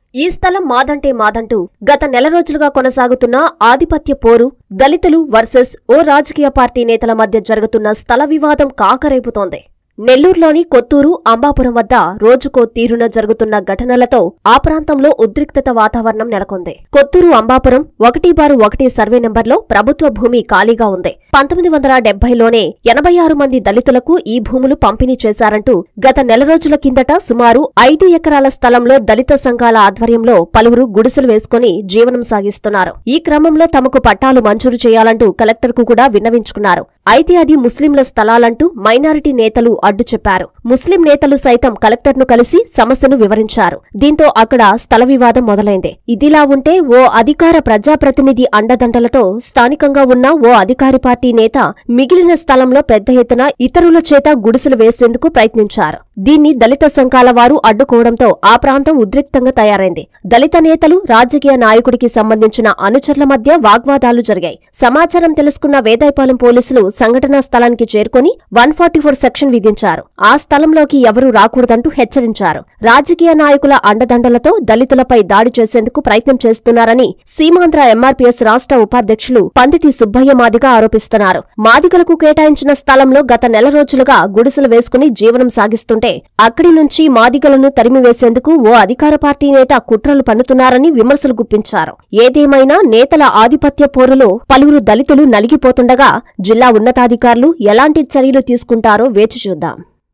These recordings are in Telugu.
ఈ స్థలం మాదంటే మాదంటూ గత నెల రోజులుగా కొనసాగుతున్న ఆధిపత్య పోరు దళితులు వర్సెస్ ఓ రాజకీయ పార్టీ నేతల మధ్య జరుగుతున్న స్థల వివాదం కాకరేపుతోంది నెల్లూరులోని కొత్తూరు అంబాపురం వద్ద రోజుకో తీరున జరుగుతున్న ఘటనలతో ఆ ప్రాంతంలో ఉద్రిక్తత వాతావరణం నెలకొంది కొత్తూరు అంబాపురం ఒకటి బారు ఒకటి సర్వే నెంబర్లో ప్రభుత్వ భూమి ఖాళీగా ఉంది పంతొమ్మిది వందల డెబ్బైలోనే ఎనభై ఆరు మంది దళితులకు ఈ భూములు పంపిణీ చేశారంటూ గత నెల రోజుల కిందట సుమారు ఐదు ఎకరాల స్థలంలో దళిత సంఘాల ఆధ్వర్యంలో పలువురు గుడిసెలు వేసుకుని జీవనం సాగిస్తున్నారు ఈ క్రమంలో తమకు పట్టాలు మంజూరు చేయాలంటూ కలెక్టర్కు కూడా విన్నవించుకున్నారు అయితే అది ముస్లింల స్థలాలంటూ మైనారిటీ నేతలు అడ్డు చెప్పారు ముస్లిం నేతలు సైతం కలెక్టర్ను కలిసి సమస్యను వివరించారు దీంతో అక్కడ స్థల వివాదం మొదలైంది ఇదిలా ఉంటే ఓ అధికార ప్రజాప్రతినిధి అండదండలతో స్థానికంగా ఉన్న ఓ అధికారి పార్టీ నేత మిగిలిన స్థలంలో పెద్ద ఎత్తున ఇతరుల చేత గుడిసెలు వేసేందుకు ప్రయత్నించారు దీన్ని దళిత సంఘాల వారు అడ్డుకోవడంతో ఆ ప్రాంతం ఉద్రిక్తంగా తయారైంది దళిత నేతలు రాజకీయ నాయకుడికి సంబంధించిన అనుచరుల మధ్య వాగ్వాదాలు జరిగాయి సమాచారం తెలుసుకున్న వేదాయపాలెం పోలీసులు సంఘటనా స్థలానికి చేరుకుని వన్ ఫార్టీ ఫోర్ సెక్షన్ విధించారు ఆ స్థలంలోకి ఎవరూ రాకూడదంటూ హెచ్చరించారు రాజకీయ నాయకుల అండదండలతో దళితులపై దాడి చేసేందుకు ప్రయత్నం చేస్తున్నారని సీమాంధ్ర ఎంఆర్పీఎస్ రాష్ట్ర ఉపాధ్యక్షులు పందిటి సుబ్బయ్య మాదిగ ఆరోపిస్తున్నారు మాదిగలకు కేటాయించిన స్థలంలో గత నెల రోజులుగా గుడిసెలు వేసుకుని జీవనం సాగిస్తుంటే అక్కడి నుంచి మాదిగలను తరిమివేసేందుకు ఓ అధికార పార్టీ నేత కుట్రలు పన్నుతున్నారని విమర్శలు గుప్పించారు ఏదేమైనా నేతల ఆధిపత్య పోరులో పలువురు దళితులు నలిగిపోతుండగా జిల్లా ఉన్నతాధికారులు ఎలాంటి చర్యలు తీసుకుంటారో వేచి చూద్దాం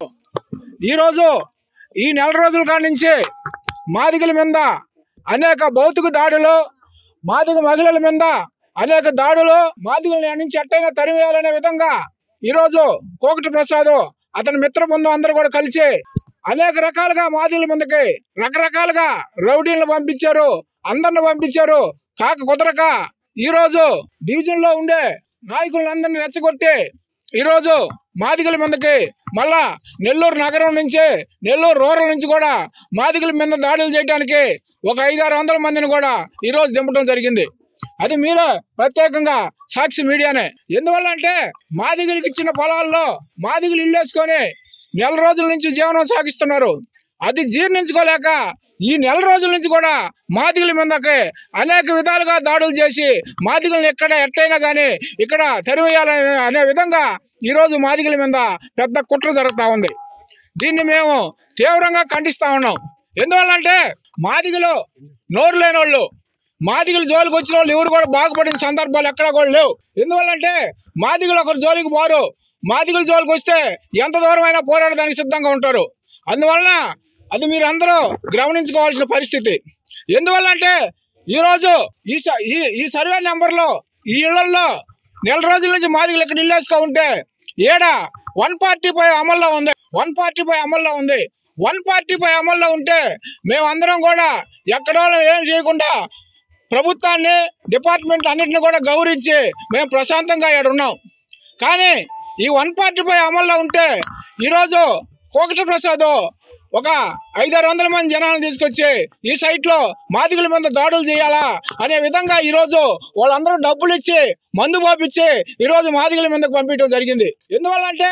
ఈరోజు ఈ నెల రోజుల కాడి నుంచి మాదిగల మీద అనేక భౌతిక దాడులు మాదిగ మహిళల మీద అనేక దాడులు మాదిగల నుంచి ఎట్టయినా తరివేయాలనే విధంగా ఈరోజు కోకటి ప్రసాద్ అతని మిత్ర బృందం అందరూ కూడా కలిసి అనేక రకాలుగా మాదిగల మీదకి రకరకాలుగా రౌడీలను పంపించారు అందరిని పంపించారు కాక కుదరక ఈరోజు డివిజన్ లో ఉండే నాయకులందరినీ రెచ్చగొట్టి ఈరోజు మాదిగల మీదకి మళ్ళా నెల్లూరు నగరం నుంచి నెల్లూరు రూరల్ నుంచి కూడా మాదిగల మీద దాడులు చేయడానికి ఒక ఐదారు వందల మందిని కూడా ఈరోజు దింపడం జరిగింది అది మీరే ప్రత్యేకంగా సాక్షి మీడియానే ఎందువల్ల అంటే మాదిగలకి ఇచ్చిన పొలాల్లో మాదిగలు ఇల్లు వేసుకొని నెల రోజుల నుంచి జీవనం సాగిస్తున్నారు అది జీర్ణించుకోలేక ఈ నెల రోజుల నుంచి కూడా మాదిగల మీదకి అనేక విధాలుగా దాడులు చేసి మాదిగలను ఎక్కడ ఎట్టయినా కానీ ఇక్కడ తెరవేయాలనే అనే విధంగా ఈరోజు మాదిగల మీద పెద్ద కుట్ర జరుగుతూ ఉంది దీన్ని మేము తీవ్రంగా ఖండిస్తా ఉన్నాం ఎందువల్లంటే మాదిగలు నోరు లేని వాళ్ళు మాదిగలు జోలికి వచ్చిన వాళ్ళు ఎవరు కూడా బాగుపడిన సందర్భాలు ఎక్కడా కూడా లేవు ఎందువల్లంటే మాదిగలు ఒకరు జోలికి పోరు మాదిగల జోలికి వస్తే ఎంత దూరమైనా పోరాడడానికి సిద్ధంగా ఉంటారు అందువలన అది మీరు అందరూ గమనించుకోవాల్సిన పరిస్థితి ఎందువల్ల అంటే ఈరోజు ఈ స- ఈ ఈ సర్వే నెంబర్లో ఈ ఇళ్లలో నెల రోజుల నుంచి మాదిగలు ఇక్కడ ఇల్లు వేసుకో ఉంటే ఏడ వన్ పార్టీ పై అమల్లో ఉంది వన్ పార్టీ పై అమల్లో ఉంది వన్ పార్టీ పై అమల్లో ఉంటే మేమందరం కూడా ఎక్కడో ఏం చేయకుండా ప్రభుత్వాన్ని డిపార్ట్మెంట్ అన్నింటిని కూడా గౌరవించి మేము ప్రశాంతంగా ఇక్కడ ఉన్నాం కానీ ఈ వన్ పార్టీపై అమల్లో ఉంటే ఈరోజు కోకటి ప్రసాద్ ఒక ఐదారు వందల మంది జనాలను తీసుకొచ్చి ఈ సైట్లో మాదిగల మీద దాడులు చేయాలా అనే విధంగా ఈరోజు వాళ్ళందరూ డబ్బులు ఇచ్చి మందు పోపిచ్చి ఈరోజు మాదిగల మీదకు పంపించడం జరిగింది ఎందువల్ల అంటే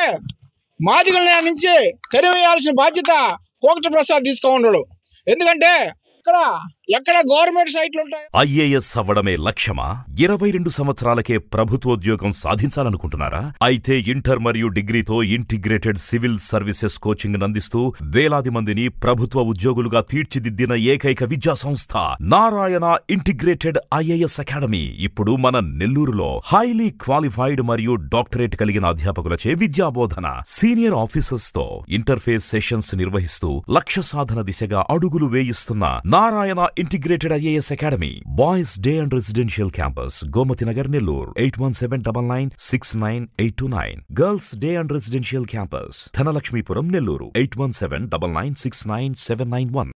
మాదిగల నుంచి తెరివేయాల్సిన బాధ్యత కోకటి ప్రసాద్ తీసుకో ఉండడు ఎందుకంటే ఇక్కడ ఎక్కడ గవర్నమెంట్ సైట్లు ఉంటాయి ఐఏఎస్ అవ్వడమే లక్ష్యమా ఇరవై రెండు సంవత్సరాలకే ప్రభుత్వోద్యోగం సాధించాలనుకుంటున్నారా అయితే ఇంటర్ మరియు డిగ్రీతో ఇంటిగ్రేటెడ్ సివిల్ సర్వీసెస్ కోచింగ్ అందిస్తూ వేలాది మందిని ప్రభుత్వ ఉద్యోగులుగా తీర్చిదిద్దిన ఏకైక విద్యా సంస్థ నారాయణ ఇంటిగ్రేటెడ్ ఐఏఎస్ అకాడమీ ఇప్పుడు మన నెల్లూరులో హైలీ క్వాలిఫైడ్ మరియు డాక్టరేట్ కలిగిన అధ్యాపకులచే విద్యాబోధన సీనియర్ ఆఫీసర్స్ తో ఇంటర్ఫేస్ సెషన్స్ నిర్వహిస్తూ లక్ష్య సాధన దిశగా అడుగులు వేయిస్తున్న Narayana integrated IAS academy boys day and residential campus Gomathi Nagar Nellore eight one seven double nine six nine eight two nine girls day and residential campus Dhanalakshmipuram Nellore eight one seven double nine six nine seven nine one